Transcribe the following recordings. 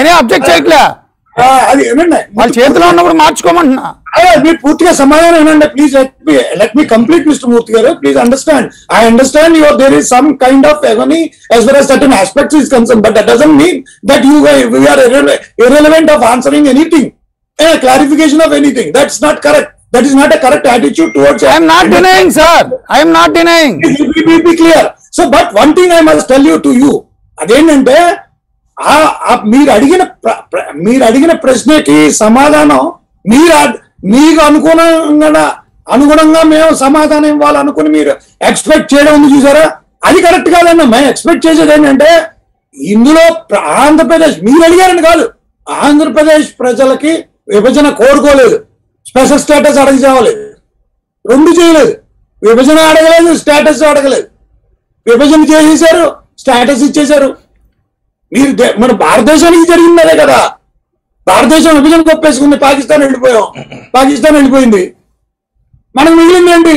నేనే అబ్జెక్ట్ చేయట్లే ఆ, అది ఏనండి వాళ్ళ చేతిలో ఉన్నప్పుడు మార్చుకోమంటున్నా అయ్యా, మీరు పూర్తిగా సమాధానం ఏనండి please let me complete Mister Murthy గారు please understand I understand your there is some kind of agony as far as certain aspects is concerned but that doesn't mean that you guys- we are irrele- irrelevant of answering anything a clarification of anything that's not correct that is not a correct attitude towards I'm not denying sir I'm not denying be clear so but one thing I must tell you to you అదేంటంటే ఆ- ఆ మీరు అడిగిన ప్ర- ప్ర- మీరు అడిగిన ప్రశ్నకి సమాధానం మీరు అడ్- మీకు అనుగుణంగా అనుగుణంగా మేము సమాధానం ఇవ్వాలనుకుని మీరు ఎక్స్పెక్ట్ చేయడం ఉంది చూసారా అది కరెక్ట్ కాదన్న మేము ఎక్స్పెక్ట్ చేసేది ఏంటంటే ఇందులో ప్ర- ఆంధ్రప్రదేశ్ మీరు అడిగారని కాదు ఆంధ్రప్రదేశ్ ప్రజలకి విభజన కోరుకోలేదు స్పెషల్ స్టేటస్ అడగజేవలేదు రెండు చేయలేదు విభజన అడగలేదు స్టేటస్ అడగలేదు విభజన చేసేశారు స్టేటస్ ఇచ్చేశారు మీరు దే- మన భారతదేశానికి జరిగింది అదే కదా భారతదేశం విభజన కొప్పేసుకుంది పాకిస్తాన్ వెళ్ళిపోయాం పాకిస్తాన్ వెళ్ళిపోయింది మనకు మిగిలింది ఏంటి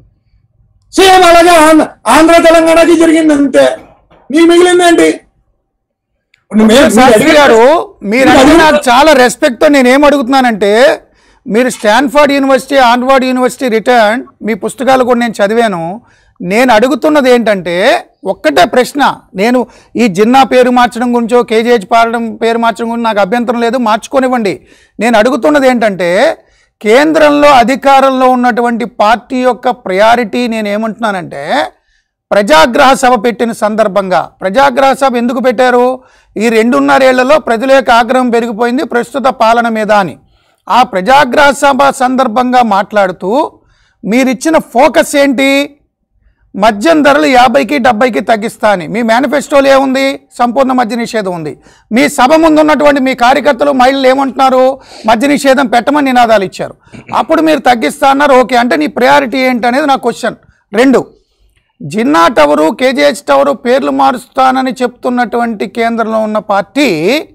సేమ్ అలాగే ఆంధ్ర ఆంధ్ర తెలంగాణకి జరిగింది అంతే మీకు మిగిలింది ఏంటి ఇప్పుడు మే- మీరు శాస్త్రి అడిగిన- గారు మీరు మీరు అంటే అడిగిన- నాకు చాలా రెస్పెక్ట్ తో నేను ఏం అడుగుతున్నానంటే మీరు Stanford university onward university return మీ పుస్తకాలు కూడా నేను చదివాను నేను అడుగుతున్నది ఏంటంటే ఒక్కటే ప్రశ్న నేను ఈ జిన్నా పేరు మార్చడం గురించో కేజీహెచ్ పారడం పేరు మార్చడం గురించి నాకు అభ్యంతరం లేదు మార్చుకోనివ్వండి నేను అడుగుతున్నది ఏంటంటే కేంద్రంలో అధికారంలో ఉన్నటువంటి పార్టీ యొక్క ప్రయారిటీ నేను ఏమంటున్నానంటే ప్రజాగ్రహ సభ పెట్టిన సందర్భంగా ప్రజాగ్రహ సభ ఎందుకు పెట్టారు ఈ రెండున్నరేళ్లలో ప్రజల యొక్క ఆగ్రహం పెరిగిపోయింది ప్రస్తుత పాలన మీద అని ఆ ప్రజాగ్రహ సభ సందర్భంగా మాట్లాడుతూ మీరిచ్చిన ఫోకస్ ఏంటి మద్యం ధరలు యాభైకి డెబ్బైకి తగ్గిస్తా అని మీ మేనిఫెస్టోలో ఏముంది సంపూర్ణ మద్య నిషేధం ఉంది మీ సభ ముందు ఉన్నటువంటి మీ కార్యకర్తలు మహిళలు ఏమంటున్నారు మద్య నిషేధం పెట్టమని నినాదాలు ఇచ్చారు అప్పుడు మీరు తగ్గిస్తా అన్నారు ఓకే అంటే నీ ప్రయారిటీ ఏంటి అనేది నా క్వశ్చన్ రెండు జిన్నా టవరు కేజీహెచ్ టవరు పేర్లు మారుస్తానని చెప్తున్నటువంటి కేంద్రంలో ఉన్న పార్టీ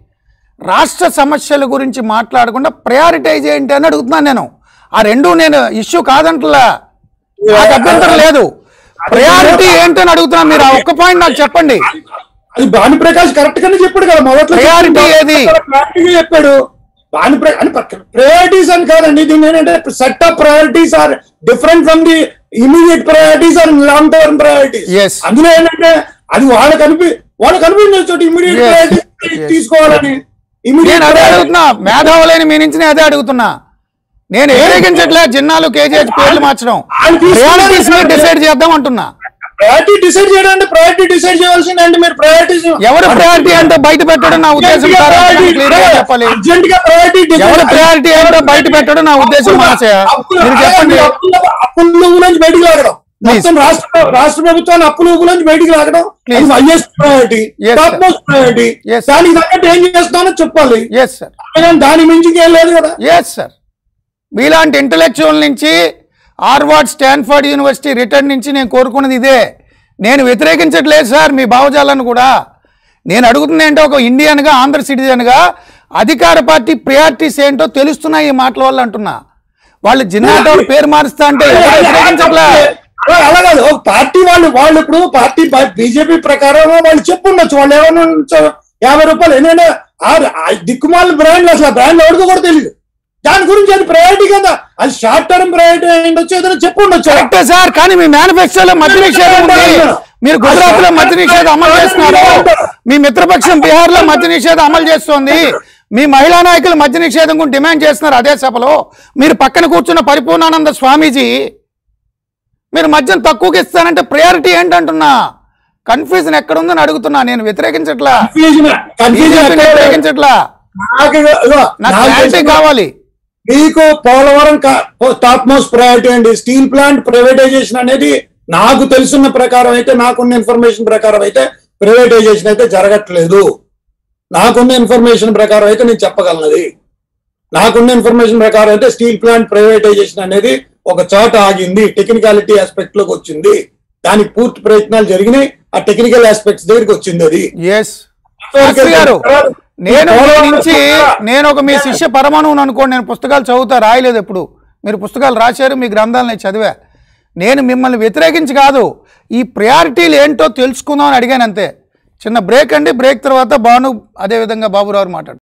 రాష్ట్ర సమస్యల గురించి మాట్లాడకుండా ప్రయారిటైజ్ ఏంటి అని అడుగుతున్నాను నేను ఆ రెండు నేను ఇష్యూ కాదంటలా నాకు అభ్యంతరం లేదు ప్రయారిటీ ఏంటి అని అడుగుతున్నాను మీరు ఆ ఒక్క పాయింట్ నాకు చెప్పండి అది భాను ప్రకాష్ కరెక్ట్ గానే చెప్పాడు కదా మొదట్లో Priority ఏది? క్లారిటీగా చెప్పాడు భాను అని ప్రయారిటీస్ అని కాదండి దీన్ని ఏంటంటే set of priorities are different from the immediate priorities are long term priorities Yes. అందులో ఏంటంటే అది వాళ్ళకి అనిపి వాళ్ళకి అనిపించిన చోట ఇమీడియట్ Yes. Priority Yes. తీసుకోవాలని నేను ఇమీడియట్ అదే అడుగుతున్నా మేధావులైన మీ నుంచి నేను అదే అడుగుతున్నా నేను వ్యతిరేకించట్లే జిన్నాలు కేజీహెచ్ పేర్లు మార్చడం ఆయన తీసుకున్న ప్రయారిటీస్ మీద డిసైడ్ చేద్దాం అంటున్నా ప్రయారిటీ డిసైడ్ చేయడం అంటే ప్రయారిటీ డిసైడ్ చేయాల్సింది అంటే మీరు ప్రయారిటీస్ ఎవరు ప్రయారిటీ అంటే బయట పెట్టడం నా ఉద్దేశం కాదు అని clear గా చెప్పాలి అర్జెంట్ గా ప్రయారిటీ ఎవరు ప్రయారిటీ ఏంటో బయట పెట్టడం నా ఉద్దేశం మాసయ్య మీరు చెప్పండి అప్పుల నుంచి బయటికి లాగడం Please. మొత్తం రాష్ట్ర రాష్ట్ర ప్రభుత్వాన్ని అప్పుల ఊపు నుంచి బయటికి లాగడం Please. Highest priority Yes, top sir. Most priority Yes, sir. దానికి తగ్గట్టు ఏం చేస్తానో చెప్పాలి ఎస్ సార్ అంతేగాని దాని మించి ఏం లేదు కదా ఎస్ సార్ మీలాంటి ఇంటలెక్చువల్ నుంచి హార్వర్డ్ స్టాన్ఫర్డ్ యూనివర్సిటీ రిటర్న్ నుంచి నేను కోరుకున్నది ఇదే నేను వ్యతిరేకించట్లేదు సార్ మీ భావజాలను కూడా నేను అడుగుతుంది ఏంటో ఒక ఇండియన్గా ఆంధ్ర సిటిజన్గా అధికార పార్టీ ప్రయారిటీస్ ఏంటో తెలుస్తున్నాయి ఈ మాటల వల్ల అంటున్నా వాళ్ళు జిన్నాటోడు పేరు మారుస్తా అంటే ఎవరు వ్యతిరేకించట్లే అలా అలా కాదు ఒక పార్టీ వాళ్ళు వాళ్ళు ఇప్పుడు పార్టీ బీజేపీ ప్రకారం వాళ్ళు చెప్పుండొచ్చు వాళ్ళు ఏమన్నా ఉండొచ్చు, యాభై రూపాయలు ఏంటంటే ఆ- ఆ దిక్కుమాల బ్రాండ్ అసలు ఆ బ్రాండ్ ఎవరికో కూడా తెలియదు దాని గురించి అది ప్రయారిటీ కదా అది షార్ట్ టర్మ్ ప్రయారిటీ అయ్యిండొచ్చు ఏదైనా చెప్పుండొచ్చు కరెక్టే సార్ కానీ మీ మేనిఫెస్టోలో మద్య నిషేధం ఉంది మీరు గుజరాత్ లో మద్య నిషేధం అమలు చేస్తున్నారు మీ మిత్రపక్షం బీహార్ లో మద్య నిషేధం అమలు చేస్తోంది మీ మహిళా నాయకులు మద్య నిషేధం గురించి డిమాండ్ చేస్తున్నారు అదే సభలో మీరు పక్కన కూర్చున్న పరిపూర్ణానంద స్వామీజీ మీరు మద్యం తక్కువకి ఇస్తానంటే ప్రయారిటీ ఏంటంటున్నా కన్ఫ్యూజన్ ఎక్కడ ఉందని అడుగుతున్నా నేను వ్యతిరేకించట్లా కన్ఫ్యూజన్ బీజేపీని కన్ఫ్యూజన్ వ్యతిరేకించట్లా నాకు ఇదిగో, నాకు నాకు క్లారిటీ తెలిసిన- కావాలి మీకు పోలవరం టాప్ మోస్ట్ ప్రయారిటీ అండి స్టీల్ ప్లాంట్ ప్రైవేటైజేషన్ అనేది నాకు తెలుసున్న ప్రకారం అయితే నాకున్న ఇన్ఫర్మేషన్ ప్రకారం అయితే ప్రైవేటైజేషన్ అయితే జరగట్లేదు నాకున్న ఇన్ఫర్మేషన్ ప్రకారం అయితే నేను చెప్పగలనది నాకున్న ఇన్ఫర్మేషన్ ప్రకారం అయితే స్టీల్ ప్లాంట్ ప్రైవేటైజేషన్ అనేది ఒక చోట ఆగింది టెక్నికాలిటీ ఆస్పెక్ట్ లోకి వచ్చింది దానికి పూర్తి ప్రయత్నాలు జరిగినాయి ఆ టెక్నికల్ ఆస్పెక్ట్స్ దగ్గరికి వచ్చింది అది ఎస్ శాస్త్రి గారు నేను మీ నుంచి నేను ఒక మీ శిష్య పరమాణువుని అనుకోండి నేను పుస్తకాలు చదువుతా రాయలేదు ఎప్పుడు మీరు పుస్తకాలు రాశారు మీ గ్రంథాలు నేను చదివా నేను మిమ్మల్ని వ్యతిరేకించి కాదు ఈ ప్రయారిటీలు ఏంటో తెలుసుకుందాం అని అడిగాను అంతే చిన్న బ్రేక్ అండి బ్రేక్ తర్వాత భాను అదేవిధంగా బాబురావు మాట్లాడు